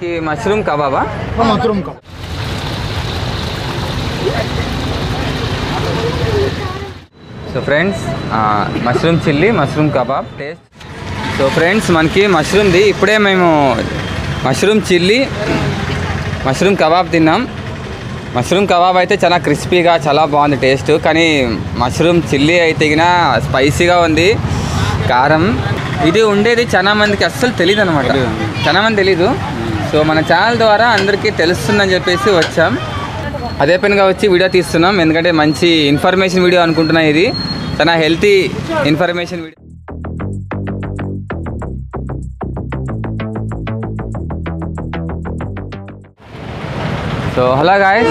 మనకి మష్రూమ్ కబాబా mushroom cup so friends mushroom chilli mushroom kebab taste so friends మనకి మష్రూమ్ది ఇప్పుడే మేము మష్రూమ్ చిల్లీ మష్రూమ్ కబాబ్ తిన్నాం మష్రూమ్ కబాబ్ అయితే చాలా క్రిస్పీగా చాలా బాగుంది టేస్ట్ కానీ మష్రూమ్ చిల్లీ అయితే గిన స్పైసీగా ఉంది కారం ఇది ఉండేది చాలా మందికి అస్సలు తెలియదు అనమాట చాలా మంది తెలీదు సో మన ఛానల్ ద్వారా అందరికీ తెలుస్తుందని చెప్పేసి వచ్చాం అదే పనిగా వచ్చి వీడియో తీస్తున్నాం ఎందుకంటే మంచి ఇన్ఫర్మేషన్ వీడియో అనుకుంటున్నా ఇది చాలా healthy information video so hello guys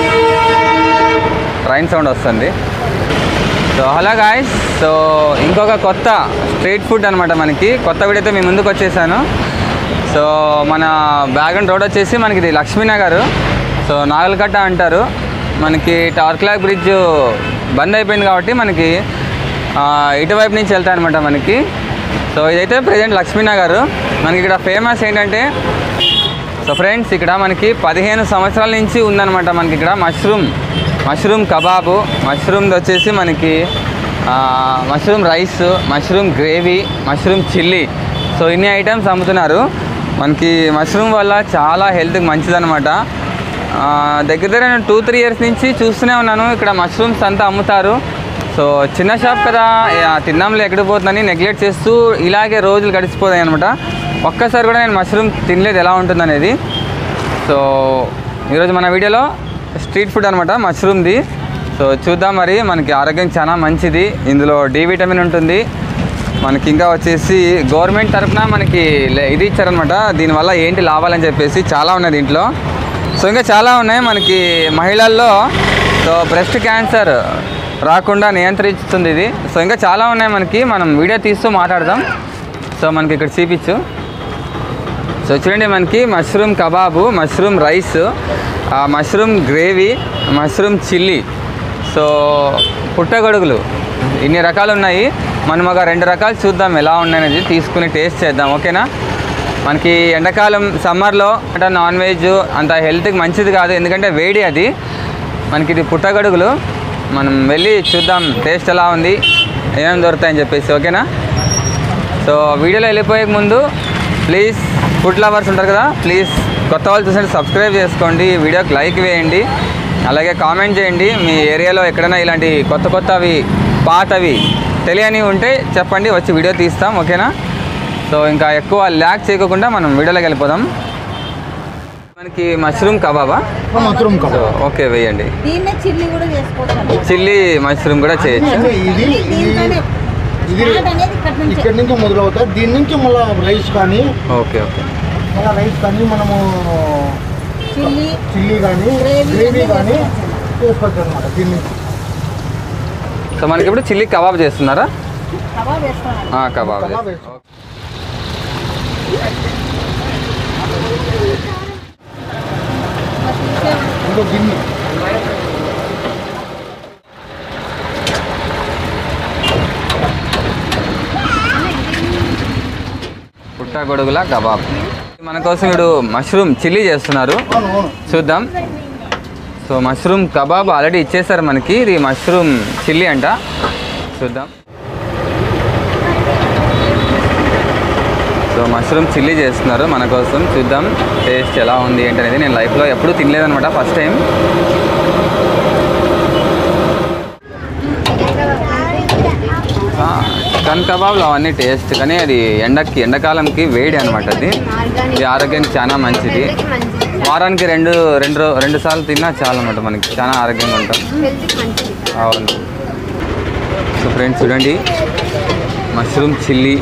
train sound వస్తుంది సో హలో గాయస్ సో ఇంకొక కొత్త స్ట్రీట్ ఫుడ్ అనమాట మనకి కొత్త వీడియోతో మీ ముందుకు వచ్చేసాను సో మన బ్యాగన్ రోడ్ వచ్చేసి మనకి ఇది లక్ష్మీనగర్ సో నాగల్కట్ట అంటారు మనకి టవర్ క్లాక్ బ్రిడ్జ్ బంద్ అయిపోయింది కాబట్టి మనకి ఆ, ఇటువైపు నుంచి వెళ్తాయి అనమాట మనకి సో ఇదైతే ప్రజెంట్ లక్ష్మీనగర్ మనకి ఇక్కడ ఫేమస్ ఏంటంటే సో ఫ్రెండ్స్ ఇక్కడ మనకి పదిహేను సంవత్సరాల నుంచి ఉందన్నమాట మనకి ఇక్కడ మష్రూమ్ మష్రూమ్ కబాబు మష్రూమ్ది వచ్చేసి మనకి ఆ, mushroom rice mushroom gravy mushroom chilli so ఇన్ని ఐటమ్స్ అమ్ముతున్నారు మనకి మష్రూమ్ వల్ల చాలా హెల్త్కి మంచిదన్నమాట ఆ, దగ్గర దగ్గర నేను టూ త్రీ ఇయర్స్ నుంచి చూస్తూనే ఉన్నాను ఇక్కడ మష్రూమ్స్ అంతా అమ్ముతారు సో చిన్న షాప్ కదా ఆ, తిన్నాంలే ఎక్కడికి పోతుందని నెగ్లెక్ట్ చేస్తూ ఇలాగే రోజులు గడిచిపోతాయి అనమాట ఒక్కసారి కూడా నేను మష్రూమ్ తినలేదు ఎలా ఉంటుంది అనేది సో ఈరోజు మన వీడియోలో స్ట్రీట్ ఫుడ్ అనమాట మష్రూమ్ది సో చూద్దాం మరి మనకి ఆరోగ్యం చాలా మంచిది ఇందులో డి విటమిన్ ఉంటుంది మనకి ఇంకా వచ్చేసి గవర్నమెంట్ తరఫున మనకి లే- ఇది ఇచ్చారనమాట దీనివల్ల ఏంటి లాభాలని చెప్పేసి చాలా ఉన్నాయి దీంట్లో సో ఇంకా చాలా ఉన్నాయి మనకి మహిళల్లో సో బ్రెస్ట్ క్యాన్సర్ రాకుండా నియంత్రిస్తుంది ఇది సో ఇంకా చాలా ఉన్నాయి మనకి మనం వీడియో తీస్తూ మాట్లాడదాం సో మనకి ఇక్కడ చూపించు సో చూడండి మనకి మష్రూమ్ కబాబు మష్రూమ్ రైస్ ఆ mushroom gravy mushroom chilli so పుట్టగొడుగులు ఇన్ని రకాలు ఉన్నాయి మనం ఒక రెండు రకాలు చూద్దాం ఎలా ఉన్నాయనేది తీసుకుని టేస్ట్ చేద్దాం ఓకేనా మనకి ఎండాకాలం సమ్మర్లో అంటే నాన్ వెజ్ అంత హెల్త్కి మంచిది కాదు ఎందుకంటే వేడి అది మనకి ఇది పుట్టగొడుగులు మనం వెళ్ళి చూద్దాం టేస్ట్ ఎలా ఉంది ఏమేమి దొరుకుతాయని చెప్పేసి ఓకేనా సో వీడియోలో వెళ్ళిపోయే ముందు ప్లీజ్ ఫుడ్ లవర్స్ ఉంటారు కదా ప్లీజ్ కొత్త వాళ్ళు చూసండి సబ్స్క్రైబ్ చేసుకోండి వీడియోకి లైక్ వేయండి అలాగే కామెంట్ చేయండి మీ ఏరియాలో ఎక్కడైనా ఇలాంటి కొత్త కొత్తవి పాతవి తెలియని ఉంటే చెప్పండి వచ్చి వీడియో తీస్తాం ఓకేనా సో ఇంకా ఎక్కువ ల్యాక్ చేయకుండా మనం వీడియోలోకి వెళ్ళిపోదాం మనకి మష్రూమ్ కబాబా మత్రూమ్ కప్ సో ఓకే వేయండి దీన్నే చిల్లీ కూడా చేసుకోవచ్చు చిల్లీ మష్రూమ్ కూడా చేయొచ్చు అంటే ఇది ఇది దీంతోనే ఇది స్టార్ట్ అనేది ఇక్కడ నుంచి ఇక్కడి నుంచి మొదలవుతాయి దీని నుంచి మళ్ళీ రైస్ కానీ ఓకే ఓకే మళ్ళీ రైస్ కానీ మనము చిల్లీ చిల్లీ కానీ Gravy గ్రేవీ అన్నీ కానీ చేసుకోవచ్చు అనమాట దీని నుంచి సో మనకి ఇప్పుడు చిల్లీ కబాబ్ చేస్తున్నారా కబాబ్ వేసుకోవాలి ఆ, కబాబ్ కబాబ్ చేస్తాం. ఇంకో గిన్నె పుట్టగొడుగుల కబాబ్ మన కోసం ఇప్పుడు మష్రూమ్ చిల్లీ చేస్తున్నారు అవును అవును చూద్దాం సో మష్రూమ్ కబాబ్ ఆల్రెడీ ఇచ్చేసారు మనకి ఇది మష్రూమ్ చిల్లీ అంట చూద్దాం సో మష్రూమ్ చిల్లీ చేస్తున్నారు మన కోసం చూద్దాం టేస్ట్ ఎలా ఉంది ఏంటి అనేది నేను లైఫ్లో ఎప్పుడూ తినలేదనమాట ఫస్ట్ టైం చికెన్ కబాబ్లు అవన్నీ టేస్ట్ కానీ అది ఎండకి ఎండాకాలంకి వేడి అనమాట అది ఇది ఆరోగ్యానికి చాలా మంచిది వారానికి రెండు రెండు రో- రెండు సార్లు తిన్నా చాలా అనమాట మనకి చాలా ఆరోగ్యంగా ఉంటాం అవును సో ఫ్రెండ్స్ చూడండి మష్రూమ్ చిల్లీ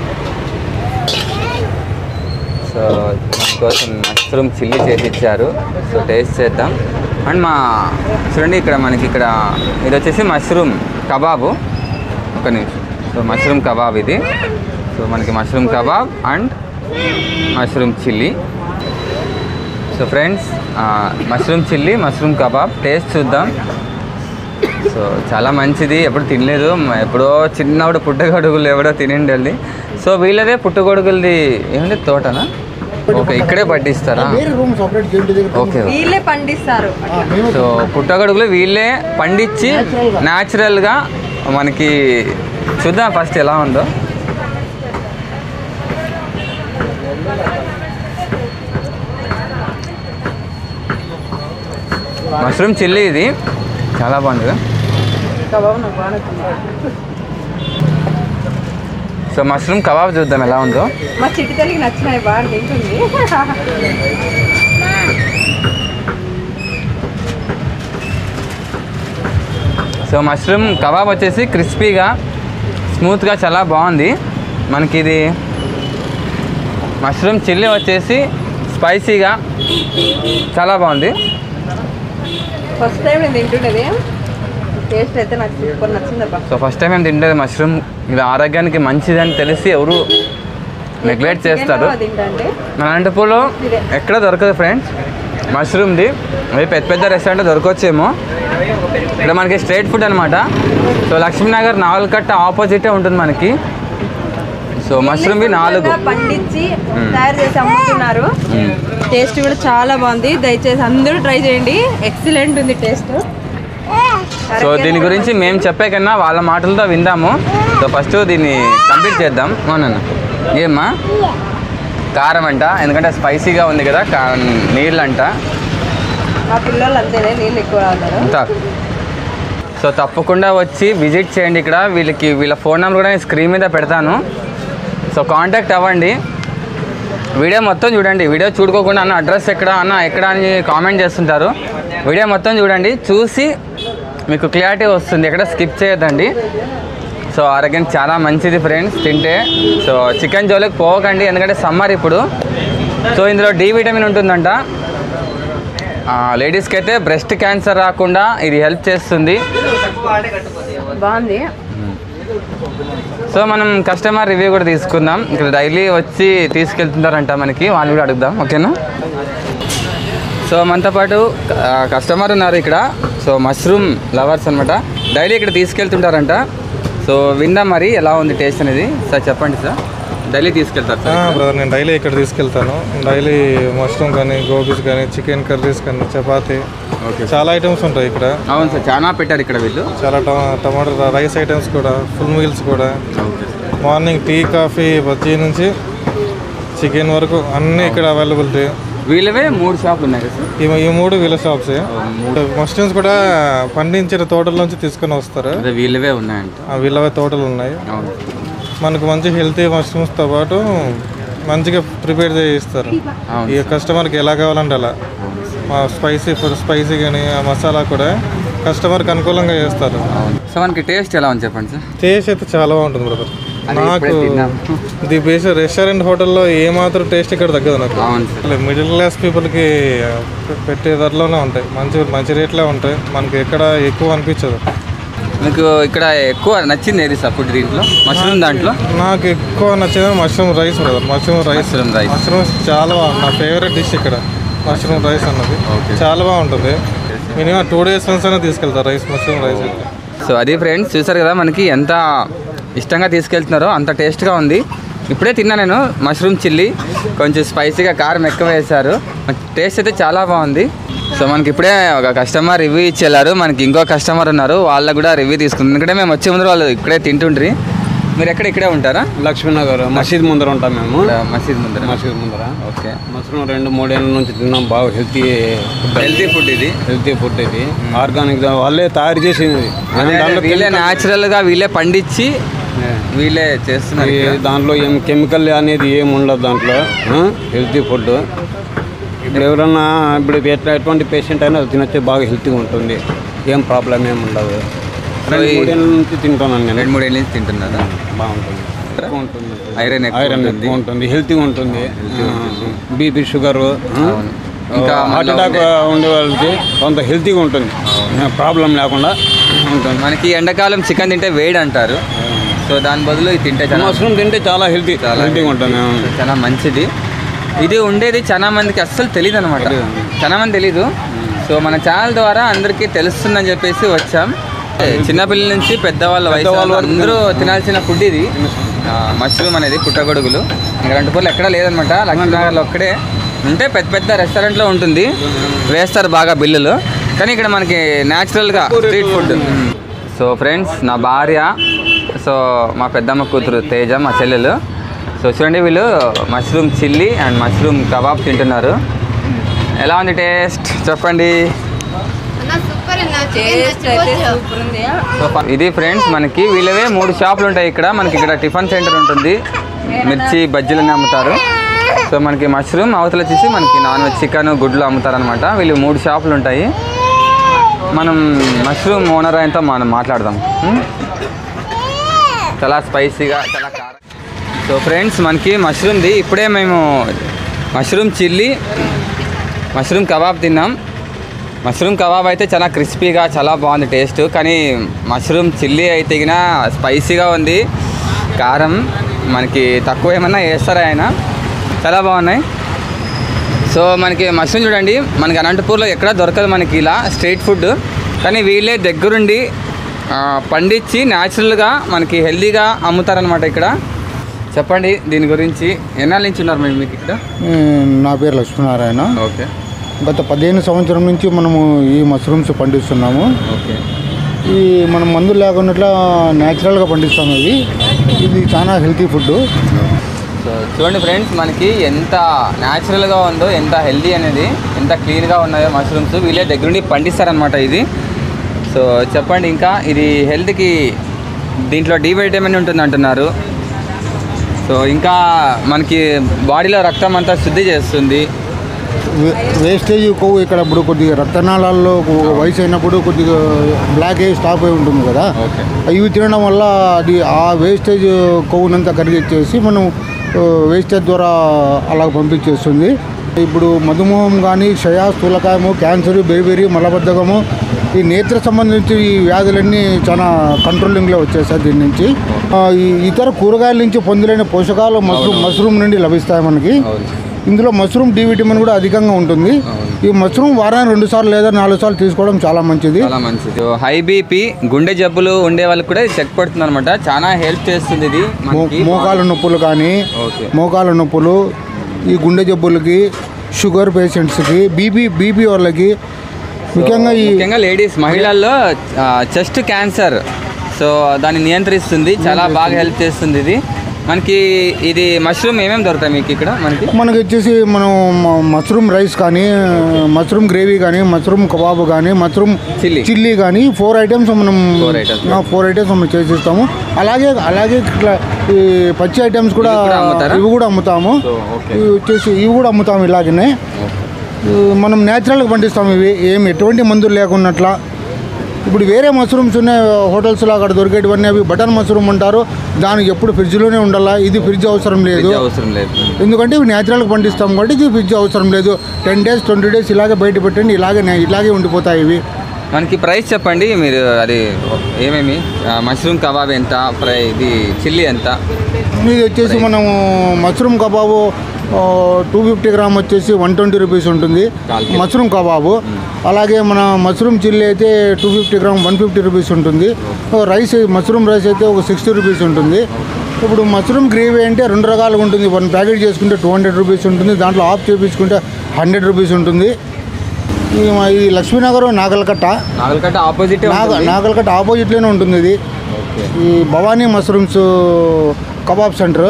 సో మన కోసం మష్రూమ్ చిల్లీ చేసి ఇచ్చారు సో టేస్ట్ చేద్దాం అండ్ మా చూడండి ఇక్కడ మనకి ఇక్కడ ఇది వచ్చేసి మష్రూమ్ కబాబు ఒక నిమిషం సో మష్రూమ్ కబాబ్ ఇది సో మనకి mushroom kebab and mushroom chilli so friends mushroom chilli mushroom kebab taste చూద్దాం సో చాలా మంచిది ఎప్పుడు తినలేదు మ- ఎప్పుడో చిన్నప్పుడు పుట్టగొడుగులు ఎవడో తినిండి వెళ్ళి సో వీళ్ళదే పుట్టగొడుగులది ఏమంటే తోటనా ఓకే ఇక్కడే పట్టిస్తారా వేరే రూమ్ సపరేట్ గేట్ దగ్గర ఓకే వీళ్ళే పండిస్తారు ఆ, మేమే సో పుట్టగొడుగులు వీళ్ళే పండించి Natural గా. న్యాచురల్గా మనకి చూద్దాం ఫస్ట్ ఎలా ఉందో మష్రూమ్ చిల్లీ ఇది చాలా బాగుంది కదా కబాబ్ నాకు బాగా నచ్చింది. సో మష్రూమ్ కబాబ్ చూద్దాం ఎలా ఉందో మా చిట్టి తల్లికి నచ్చినాయి బాగా తింటుంది సో మష్రూమ్ కబాబ్ వచ్చేసి క్రిస్పీగా స్మూత్గా చాలా బాగుంది మనకి ఇది మష్రూమ్ చిల్లీ వచ్చేసి స్పైసీగా చాలా బాగుంది ఫస్ట్ టైం నేను తింటుండేది టేస్ట్ అయితే నాకు సూపర్ నచ్చిందబ్బా సో ఫస్ట్ టైం మేము తింటేది మష్రూమ్ ఇది ఆరోగ్యానికి మంచిదని తెలిసి ఎవరు నెగ్లెక్ట్ చేస్తారు తింటంటే మన అనంతపూర్లో ఎక్కడ దొరకదు ఫ్రెండ్స్ మష్రూమ్ది అది పెద్ద పెద్ద రెస్టారెంట్ దొరకొచ్చేమో ఇక్కడ మనకి స్ట్రీట్ ఫుడ్ అనమాట సో లక్ష్మీనగర్ నావల్కట్ట ఆపోజిటే ఉంటుంది మనకి సో మష్రూమ్వి నాలుగు పండించి తయారు చేసి అమ్ముతున్నారు మ్మ్. టేస్ట్ కూడా చాలా బాగుంది దయచేసి అందరూ ట్రై చేయండి ఎక్సలెంట్ ఉంది టేస్ట్ సో దీని గురించి మేము చెప్పే కన్నా వాళ్ళ మాటలతో విందాము సో ఫస్ట్ దీన్ని కంప్లీట్ చేద్దాం అవునన్న ఏమ్మా కారం అంట ఎందుకంటే స్పైసీగా ఉంది కదా కా నీళ్ళు అంట మా పిల్లలు అంతేనే నీళ్ళు ఎక్కువ తాగుతారు అంతా సో తప్పకుండా వచ్చి విజిట్ చేయండి ఇక్కడ వీళ్ళకి వీళ్ళ ఫోన్ నెంబర్ కూడా నేను స్క్రీన్ మీద పెడతాను సో కాంటాక్ట్ అవ్వండి వీడియో మొత్తం చూడండి వీడియో చూడుకోకుండా అన్న అడ్రస్ ఎక్కడ అన్న ఎక్కడ అని కామెంట్ చేస్తుంటారు వీడియో మొత్తం చూడండి చూసి మీకు క్లారిటీ వస్తుంది ఎక్కడ స్కిప్ చేయొద్దండి సో ఆరోగ్యానికి చాలా మంచిది ఫ్రెండ్స్ తింటే సో చికెన్ జోలికి పోకండి ఎందుకంటే సమ్మర్ ఇప్పుడు సో ఇందులో డి విటమిన్ ఉంటుందంట లేడీస్కి అయితే బ్రెస్ట్ క్యాన్సర్ రాకుండా ఇది హెల్ప్ చేస్తుంది బాగుంది సో మనం కస్టమర్ రివ్యూ కూడా తీసుకుందాం ఇక్కడ డైలీ వచ్చి తీసుకెళ్తుంటారంట మనకి వాళ్ళు కూడా అడుగుదాం ఓకేనా సో మనతో పాటు కస్టమర్ ఉన్నారు ఇక్కడ సో మష్రూమ్ లవర్స్ అనమాట డైలీ ఇక్కడ తీసుకెళ్తుంటారంట సో విందాం మరి ఎలా ఉంది టేస్ట్ అనేది సార్ చెప్పండి సార్ డైలీ తీసుకెళ్తారు సార్ ఇక్కడ. బ్రదర్ నేను డైలీ ఇక్కడ తీసుకెళ్తాను డైలీ మష్రూమ్ కానీ గోబీస్ కానీ చికెన్ కర్రీస్ కానీ చపాతి ఓకే చాలా ఐటమ్స్ ఉంటాయి ఇక్కడ అవును సార్ చాలా పెట్టారు ఇక్కడ వీళ్ళు చాలా టమా- టమాటో రైస్ ఐటమ్స్ కూడా ఫుల్ మీల్స్ కూడా మార్నింగ్ టీ కాఫీ బజ్జీ నుంచి చికెన్ వరకు అన్నీ ఇక్కడ అవైలబిలిటీ వీళ్ళవే మూడు షాపులు ఉన్నాయి కదా సార్ ఈ ఈ మూడు వీళ్ళ షాప్సే మష్రూమ్స్ కూడా పండించిన తోటల నుంచి తీసుకొని వస్తారు అదే వీళ్ళవే ఉన్నాయంట ఆ వీళ్ళవే తోటలు ఉన్నాయి అవును మనకు మంచి హెల్తీ మష్రూమ్స్తో పాటు మంచిగా ప్రిపేర్ చేయిస్తారు అవును ఈ కస్టమర్కి ఎలా కావాలంటే అలా మా స్పైసీ ఫుడ్ స్పైసీ కానీ ఆ మసాలా కూడా కస్టమర్కి అనుకూలంగా చేస్తారు అవును సో మనకి టేస్ట్ ఎలా ఉంది చెప్పండి సార్ టేస్ట్ అయితే చాలా బాగుంటుంది బ్రదర్ అది నాకు ఇప్పుడే తిన్నాం. ది బేస్ రెస్టారెంట్ హోటల్లో ఏ మాత్రం టేస్ట్ ఇక్కడ తగ్గదు నాకు అవును సార్ మిడిల్ క్లాస్ పీపుల్కి పెట్టే ధరలోనే ఉంటాయి మంచి మంచి రేట్లే ఉంటాయి మనకి ఎక్కడ ఎక్కువ అనిపించదు మీకు ఇక్కడ ఎక్కువ నచ్చింది ఏది సార్ ఫుడ్ దీంట్లో మష్రూమ్ దాంట్లో నాకు ఎక్కువ నచ్చేది mushroom rice brother mushroom rice mushroom rice mushrooms చాలా బాగుంది నా ఫేవరెట్ డిష్ ఇక్కడ మష్రూమ్ రైస్ అన్నది Okay. చాలా బాగుంటుంది మినిమం టూ డేస్ వన్స్ అయినా తీసుకెళ్తారు రైస్ మష్రూమ్ రైస్ అయితే సో అది ఫ్రెండ్స్ చూసారు కదా మనకి ఎంత ఇష్టంగా తీసుకెళ్తున్నారో అంత టేస్ట్గా ఉంది ఇప్పుడే తిన్నా నేను మష్రూమ్ చిల్లీ కొంచెం స్పైసీగా కారం ఎక్కువ వేశారు టేస్ట్ అయితే చాలా బాగుంది సో మనకి ఇప్పుడే ఒక కస్టమర్ రివ్యూ ఇచ్చేళ్ళారు మనకి ఇంకో కస్టమర్ ఉన్నారు వాళ్ళకు కూడా రివ్యూ తీసుకుంది ఎందుకంటే మేము వచ్చే ముందు వాళ్ళు ఇక్కడే తింటుండ్రి మీరు ఎక్కడ ఇక్కడే ఉంటారా లక్ష్మీనగర్ మసీద్ ముందర ఉంటాం మేము ఇక్కడ మసీద్ ముందర మసీద్ ముందర ఓకే మష్రూమ్ రెండు మూడేళ్ళ నుంచి తిన్నాం బాగా హెల్తీ హెల్తీ ఫుడ్ ఇది హెల్తీ ఫుడ్ ఇది ఆర్గానిక్ వాళ్ళే తయారు చేసింది అదే దాంట్లో వీళ్ళే chemical- న్యాచురల్గా వీళ్ళే పండించి వీళ్ళే చేస్తున్నారు ఈ ఇక్కడ. దాంట్లో ఏం కెమికల్ అనేది ఏం ఉండదు దాంట్లో హెల్తీ ఫుడ్ ఇప్పుడు ఎవరన్నా ఇప్పుడు ఎట్లా ఎటువంటి పేషెంట్ అయినా అది తినొచ్చు బాగా హెల్తీగా ఉంటుంది ఏం ప్రాబ్లం ఏం ఉండదు రెండు ఈ- మూడేళ్ళ నుంచి తింటున్నాను నేను రెండు మూడు ఏళ్ళ నుంచి తింటున్నారా బాగుంటుంది ఎక్కువ ఉంటుంది ఐరన్ ఎక్కువ ఐరన్ ఉంటుంది. ఎక్కువ ఉంటుంది హెల్తీగా ఉంటుంది బీపీ షుగర్ అవును. ఇంకా హార్ట్ మళ్ళా అటాక్ ఉండే వాళ్ళకి కొంత హెల్తీగా ఉంటుంది ప్రాబ్లం లేకుండా ఉంటుంది మనకి ఎండాకాలం చికెన్ తింటే వేడి అంటారు సో దాని బదులు ఇది తింటే చాలా మష్రూమ్ తింటే చాలా హెల్తీ చాలా హెల్తీగా ఉంటుంది చాలా మంచిది ఇది ఉండేది చాలా మందికి అస్సలు తెలియదు అనమాట చాలా మంది తెలీదు సో మన ఛానల్ ద్వారా అందరికీ తెలుస్తుందని చెప్పేసి వచ్చాం చిన్నపిల్లల నుంచి పెద్దవాళ్ళ వయసు పెద్దవాళ్ళ వాళ్ళు వరకు అందరూ తినాల్సిన ఫుడ్ ఇది మష్రూమ్ అనేది పుట్టగొడుగులు ఇంకా రెండుపూర్లు ఎక్కడా లేదనమాట లక్ష్మీనగర్లో ఒక్కడే ఉంటే పెద్ద పెద్ద రెస్టారెంట్లో ఉంటుంది వేస్తారు బాగా బిల్లులు కానీ ఇక్కడ మనకి న్యాచురల్గా స్ట్రీట్ ఫుడ్ సో ఫ్రెండ్స్ నా భార్య సో మా పెద్దమ్మ కూతురు తేజ మా చెల్లెలు సో చూడండి వీళ్ళు mushroom chilli and mushroom kebab తింటున్నారు ఎలా ఉంది టేస్ట్ చెప్పండి టేస్ట్ అయితే సూపర్ ఉంది సో ఫ- ఇది ఫ్రెండ్స్ మనకి వీళ్ళవే మూడు షాపులు ఉంటాయి ఇక్కడ మనకి ఇక్కడ టిఫిన్ సెంటర్ ఉంటుంది మిర్చి బజ్జీలని అమ్ముతారు సో మనకి మష్రూమ్ అవతల వచ్చేసి మనకి నాన్ వెజ్ చికెన్ గుడ్లు అమ్ముతారు అనమాట వీళ్ళు మూడు షాపులు ఉంటాయి మనం మష్రూమ్ ఓనర్ ఆయనతో మనం మాట్లాడదాం ఉం? చాలా స్పైసీగా చాలా కారం సో ఫ్రెండ్స్ మనకి మష్రూమ్ది ఇప్పుడే మేము మష్రూమ్ చిల్లీ మష్రూమ్ కబాబ్ తిన్నాం మష్రూమ్ కబాబ్ అయితే చాలా క్రిస్పీగా చాలా బాగుంది టేస్ట్ కానీ మష్రూమ్ చిల్లీ అయితే గిన స్పైసీగా ఉంది కారం మనకి తక్కువ ఏమన్నా వేస్తారా ఆయన చాలా బాగున్నాయి సో మనకి మష్రూమ్ చూడండి మనకి అనంతపూర్లో ఎక్కడ దొరకదు మనకి ఇలా స్ట్రీట్ ఫుడ్ కానీ వీళ్ళే దగ్గరుండి ఆ, పండించి న్యాచురల్గా మనకి హెల్తీగా అమ్ముతారనమాట ఇక్కడ చెప్పండి దీని గురించి ఎన్నాళ్ళ నుంచి ఉన్నారు మీరు మీకు ఇక్కడ నా పేరు లక్ష్మీనారాయణ ఓకే గత పదిహేను సంవత్సరం నుంచి మనము ఈ మష్రూమ్స్ పండిస్తున్నాము ఓకే ఈ మనం మందులు లేకున్నట్లా న్యాచురల్గా పండిస్తాము ఇవి ఇది చాలా హెల్తీ ఫుడ్ సో చూడండి ఫ్రెండ్స్ మనకి ఎంత న్యాచురల్గా ఉందో ఎంత హెల్దీ అనేది ఎంత క్లీన్గా ఉన్నాయో మష్రూమ్స్ వీళ్ళే దగ్గరుండి పండిస్తారనమాట ఇది సో చెప్పండి ఇంకా ఇది హెల్త్కి దీంట్లో డి వైటమిన్ ఉంటుంది అంటున్నారు సో ఇంకా మనకి బాడీలో రక్తం అంతా శుద్ధి చేస్తుంది వేస్టేజ్ కొవ్వు ఇక్కడ ఇప్పుడు కొద్దిగా రక్తనాళాల్లో కొ- వయసు అయినప్పుడు కొద్దిగా బ్లాక్ అయ్యి స్టాప్ అయి ఉంటుంది కదా ఓకే ఇవి తినడం వల్ల అది ఆ వేస్టేజ్ కొవ్వునంతా కరిగిచ్చేసి మనం ఆ, వేస్టేజ్ ద్వారా అలా పంపించేస్తుంది ఇప్పుడు మధుమేహం కానీ క్షయ స్థూలకాయము క్యాన్సర్ బెరిబెరి మలబద్ధకము ఈ నేత్ర సంబంధించి ఈ వ్యాధులన్నీ చాలా కంట్రోలింగ్లో వచ్చేసాయి దీని నుంచి ఆ, ఈ ఇతర కూరగాయల నుంచి పొందలేని పోషకాలు మష్రూమ్ మష్రూమ్ నుండి లభిస్తాయి మనకి అవును ఇందులో మష్రూమ్ డి విటమిన్ కూడా అధికంగా ఉంటుంది ఈ మష్రూమ్ వారానికి రెండు సార్లు లేదా నాలుగు సార్లు తీసుకోవడం చాలా మంచిది చాలా మంచిది సో హై బీపీ గుండె జబ్బులు ఉండే వాళ్ళకి కూడా ఇది చెక్ పడుతుంది అనమాట చాలా హెల్ప్ చేస్తుంది ఇది మో- మనకి మోకాలు నొప్పులు కానీ ఓకే మోకాలు నొప్పులు ఈ గుండె జబ్బులకి షుగర్ పేషెంట్స్కి బీపీ బీపీ వాళ్ళకి ముఖ్యంగా ఈ ముఖ్యంగా లేడీస్ మహిళల్లో చెస్ట్ క్యాన్సర్ సో దాన్ని నియంత్రిస్తుంది చాలా బాగా హెల్ప్ చేస్తుంది ఇది మనకి ఇది మష్రూమ్ ఏమేమి దొరుకుతాయి మీకు ఇక్కడ మనకి మనకి వచ్చేసి మనం మ- మష్రూమ్ రైస్ కానీ మష్రూమ్ గ్రేవీ కానీ మష్రూమ్ కబాబ్ కానీ మష్రూమ్ చిల్లీ చిల్లీ కానీ ఫోర్ ఐటమ్స్ మనం Four items. ఫోర్ ఐటమ్స్ మనం చేసిస్తాము అలాగే అలాగే ఇట్లా ఈ పచ్చి ఐటమ్స్ కూడా ఇవి కూడా అమ్ముతారా? ఇవి కూడా అమ్ముతాము సో ఓకే ఇవి వచ్చేసి ఇవి కూడా అమ్ముతాము ఇలాగనే ఈ మనం న్యాచురల్గా పండిస్తాం ఇవి ఏం ఎటువంటి మందులు లేకున్నట్లా ఇప్పుడు వేరే మష్రూమ్స్ ఉన్నాయి హోటల్స్లో అక్కడ దొరికేటివన్నీ అవి బటన్ మష్రూమ్ అంటారు దానికి ఎప్పుడు ఫ్రిడ్జ్లోనే ఉండాలా ఇది ఫ్రిడ్జ్ అవసరం లేదు ఫ్రిడ్జ్ అవసరం లేదు ఎందుకంటే ఇవి న్యాచురల్గా పండిస్తాం కాబట్టి ఇది ఫ్రిడ్జ్ అవసరం లేదు టెన్ డేస్ ట్వంటీ డేస్ ఇలాగే బయట పెట్టండి ఇలాగే నే- ఇలాగే ఉండిపోతాయి ఇవి మనకి ప్రైస్ చెప్పండి మీరు అది ఏమేమి మష్రూమ్ కబాబ్ ఎంత ఫ్రై ఇది చిల్లీ ఎంత ఇది వచ్చేసి మనము mushroom kebab two fifty gram వచ్చేసి వన్ ట్వంటీ రూపీస్ ఉంటుంది కాల్ కేజీ. మష్రూమ్ కబాబు అలాగే మన మష్రూమ్ చిల్లీ అయితే two fifty gram one fifty rupees ఉంటుంది రైస్ మష్రూమ్ రైస్ అయితే ఒక సిక్స్టీ రూపీస్ ఉంటుంది ఇప్పుడు మష్రూమ్ గ్రేవీ అంటే రెండు రకాలుగా ఉంటుంది వన్ ప్యాకెట్ చేసుకుంటే టూ హండ్రెడ్ రూపీస్ ఉంటుంది దాంట్లో ఆఫ్ చేపించుకుంటే హండ్రెడ్ రూపీస్ ఉంటుంది ఈ మా ఈ లక్ష్మీనగర్ నాగల్కట్ట నాగలకట్ట ఆపోజిట్ నాగ నాగల్కట్ట ఆపోజిట్లోనే ఉంటుంది ఇది ఓకే ఈ Bhavani mushrooms kebab centre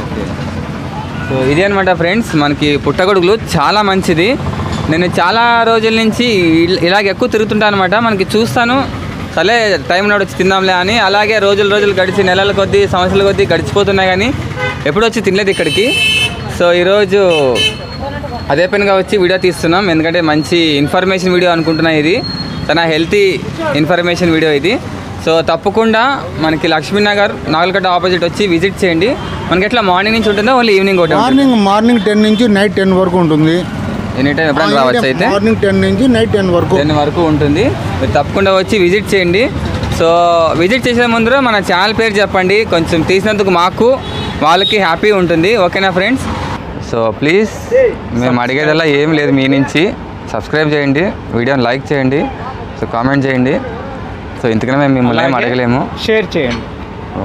so ఇది అనమాట ఫ్రెండ్స్ మనకి పుట్టగొడుగులు చాలా మంచిది నేను చాలా రోజుల నుంచి ఇల్- ఇలాగ ఎక్కువ తిరుగుతుంటాను అనమాట మనకి చూస్తాను సరే టైం నాడు వచ్చి తిందాంలే అని అలాగే రోజులు రోజులు గడిచి నెలల కొద్దీ సంవత్సరాల కొద్దీ గడిచిపోతున్నాయి కానీ ఎప్పుడు వచ్చి తినలేదు ఇక్కడికి సో ఈరోజు అదే పనిగా వచ్చి వీడియో తీస్తున్నాం ఎందుకంటే మంచి ఇన్ఫర్మేషన్ వీడియో అనుకుంటున్నా ఇది చాలా హెల్తీ ఇన్ఫర్మేషన్ వీడియో ఇది సో తప్పకుండా మనకి లక్ష్మీనగర్ నాగల్కట్ట ఆపోజిట్ వచ్చి విజిట్ చేయండి మనకి ఎట్లా మార్నింగ్ నుంచి ఉంటుందో ఓన్లీ ఈవినింగ్ ఒకటి మార్నింగ్ మార్నింగ్ టెన్ నుంచి నైట్ టెన్ వరకు ఉంటుంది ఎనీ టైం ఎప్పుడైనా రావచ్చు అయితే మార్నింగ్ టెన్ నుంచి నైట్ టెన్ వరకు టెన్ వరకు ఉంటుంది మీరు తప్పకుండా వచ్చి విజిట్ చేయండి సో విజిట్ చేసే ముందు మన ఛానల్ పేరు చెప్పండి కొంచెం తీసినందుకు మాకు వాళ్ళకి హ్యాపీ ఉంటుంది ఓకేనా ఫ్రెండ్స్ సో ప్లీజ్ మేము అడిగేదల్లా ఏం లేదు మీ నుంచి సబ్స్క్రైబ్ చేయండి వీడియోని లైక్ చేయండి సో కామెంట్ చేయండి సో ఇంతకనే మేము మిమ్మల్ని ఏం అలాగే అడగలేము షేర్ చేయండి